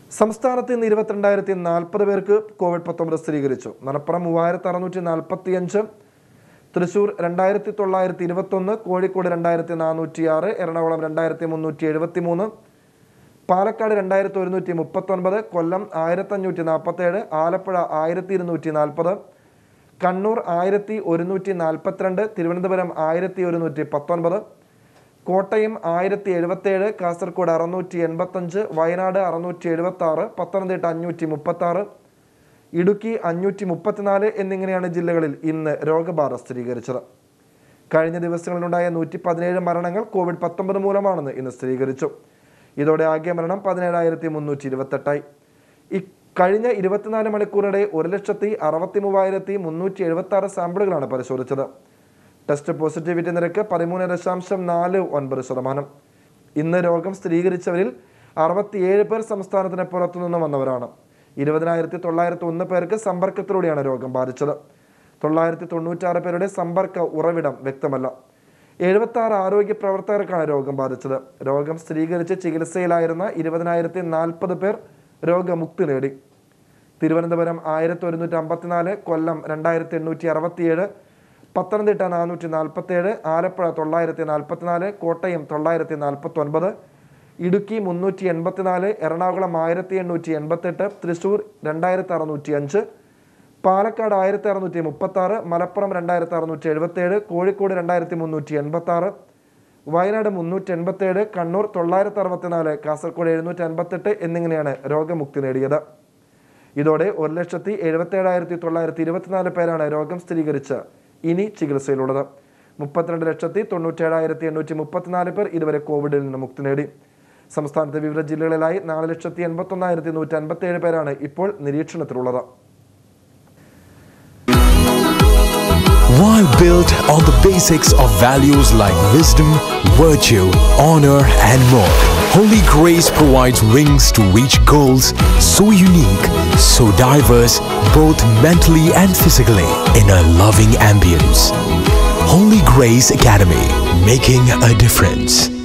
സംസ്ഥാനത്ത് ഇന്ന് ഇരുപത്തിരണ്ടായിരത്തി നാൽപ്പത് പേർക്ക് കോവിഡ് പത്തൊമ്പത് സ്ഥിരീകരിച്ചു മലപ്പുറം മൂവായിരത്തി അറുന്നൂറ്റി നാൽപ്പത്തി അഞ്ച് തൃശൂർ രണ്ടായിരത്തി തൊള്ളായിരത്തി ഇരുപത്തൊന്ന് കോഴിക്കോട് രണ്ടായിരത്തി നാനൂറ്റി ആറ് എറണാകുളം രണ്ടായിരത്തി മുന്നൂറ്റി എഴുപത്തി മൂന്ന് പാലക്കാട് രണ്ടായിരത്തി ഒരുന്നൂറ്റി മുപ്പത്തൊൻപത് കൊല്ലം ആയിരത്തഞ്ഞൂറ്റി നാൽപ്പത്തേഴ് ആലപ്പുഴ ആയിരത്തി ഇരുന്നൂറ്റി നാൽപ്പത് കണ്ണൂർ ആയിരത്തി ഒരുന്നൂറ്റി നാൽപ്പത്തിരണ്ട് തിരുവനന്തപുരം ആയിരത്തി ഒരുന്നൂറ്റി പത്തൊൻപത് കോട്ടയം ആയിരത്തി എഴുപത്തേഴ് കാസർഗോഡ് അറുന്നൂറ്റി എൺപത്തഞ്ച് വയനാട് അറുന്നൂറ്റി എഴുപത്തി ആറ് പത്തനംതിട്ട അഞ്ഞൂറ്റി മുപ്പത്തി ആറ് ഇടുക്കി അഞ്ഞൂറ്റി മുപ്പത്തിനാല് എന്നിങ്ങനെയാണ് ജില്ലകളിൽ ഇന്ന് രോഗബാധ സ്ഥിരീകരിച്ചത് കഴിഞ്ഞ ദിവസങ്ങളിലുണ്ടായ നൂറ്റി പതിനേഴ് മരണങ്ങൾ കോവിഡ് പത്തൊമ്പത് മൂലമാണെന്ന് ഇന്ന് സ്ഥിരീകരിച്ചു ഇതോടെ ആകെ മരണം പതിനേഴായിരത്തി മുന്നൂറ്റി ഇരുപത്തെട്ടായി ഈ കഴിഞ്ഞ ഇരുപത്തിനാല് മണിക്കൂറിടെ ഒരു ലക്ഷത്തി അറുപത്തി മൂവായിരത്തി മുന്നൂറ്റി എഴുപത്തി ആറ് സാമ്പിളുകളാണ് പരിശോധിച്ചത് ടെസ്റ്റ് പോസിറ്റിവിറ്റി നിരക്ക് പതിമൂന്ന് ദശാംശം നാല് ഒൻപത് ശതമാനം ഇന്ന് രോഗം സ്ഥിരീകരിച്ചവരിൽ അറുപത്തിയേഴ് പേർ സംസ്ഥാനത്തിന് പുറത്തുനിന്ന് വന്നവരാണ് ഇരുപതിനായിരത്തി തൊള്ളായിരത്തി ഒന്ന് പേർക്ക് സമ്പർക്കത്തിലൂടെയാണ് രോഗം ബാധിച്ചത് തൊള്ളായിരത്തി തൊണ്ണൂറ്റാറ് പേരുടെ സമ്പർക്ക ഉറവിടം വ്യക്തമല്ല എഴുപത്തി ആറ് ആരോഗ്യ പ്രവർത്തകർക്കാണ് രോഗം ബാധിച്ചത് രോഗം സ്ഥിരീകരിച്ച് ചികിത്സയിലായിരുന്ന ഇരുപതിനായിരത്തി നാൽപ്പത് പേർ രോഗമുക്തി നേടി തിരുവനന്തപുരം ആയിരത്തി ഒരുന്നൂറ്റി അമ്പത്തിനാല് കൊല്ലം രണ്ടായിരത്തി എണ്ണൂറ്റി അറുപത്തിയേഴ് പത്തനംതിട്ട നാനൂറ്റി നാൽപ്പത്തേഴ് ആലപ്പുഴ തൊള്ളായിരത്തി നാൽപ്പത്തിനാല് കോട്ടയം തൊള്ളായിരത്തി നാൽപ്പത്തി ഒൻപത് ഇടുക്കി മുന്നൂറ്റി എൺപത്തിനാല് എറണാകുളം ആയിരത്തി എണ്ണൂറ്റി എൺപത്തെട്ട് തൃശൂർ രണ്ടായിരത്തി അറുന്നൂറ്റി അഞ്ച് പാലക്കാട് ആയിരത്തി അറുന്നൂറ്റി മുപ്പത്തി ആറ് മലപ്പുറം രണ്ടായിരത്തി അറുന്നൂറ്റി എഴുപത്തേഴ് കോഴിക്കോട് രണ്ടായിരത്തി മുന്നൂറ്റി എൺപത്തി ആറ് വയനാട് മുന്നൂറ്റി എൺപത്തേഴ് കണ്ണൂർ തൊള്ളായിരത്തി അറുപത്തിനാല് കാസർഗോഡ് എഴുന്നൂറ്റി അൻപത്തെട്ട് എന്നിങ്ങനെയാണ് രോഗമുക്തി നേടിയത് ഇതോടെ ഒരു ലക്ഷത്തി എഴുപത്തേഴായിരത്തി തൊള്ളായിരത്തി ഇരുപത്തിനാല് പേരാണ് രോഗം സ്ഥിരീകരിച്ച് ഇനി ചികിത്സയിലുള്ളത് മുപ്പത്തിരണ്ട് ലക്ഷത്തി തൊണ്ണൂറ്റേഴായിരത്തി എണ്ണൂറ്റി മുപ്പത്തിനാല് പേർ ഇതുവരെ കോവിഡിൽ നിന്ന് മുക്തി നേടി സംസ്ഥാനത്തെ വിവിധ ജില്ലകളിലായി നാല് ലക്ഷത്തി എൺപത്തൊന്നായിരത്തി നൂറ്റി അൻപത്തേഴ് പേരാണ് ഇപ്പോൾ നിരീക്ഷണത്തിലുള്ളത് While built on the basics of values like wisdom, virtue, honor, and more, Holy Grace provides wings to reach goals so unique, so diverse, both mentally and physically, in a loving ambience. Holy Grace Academy, making a difference.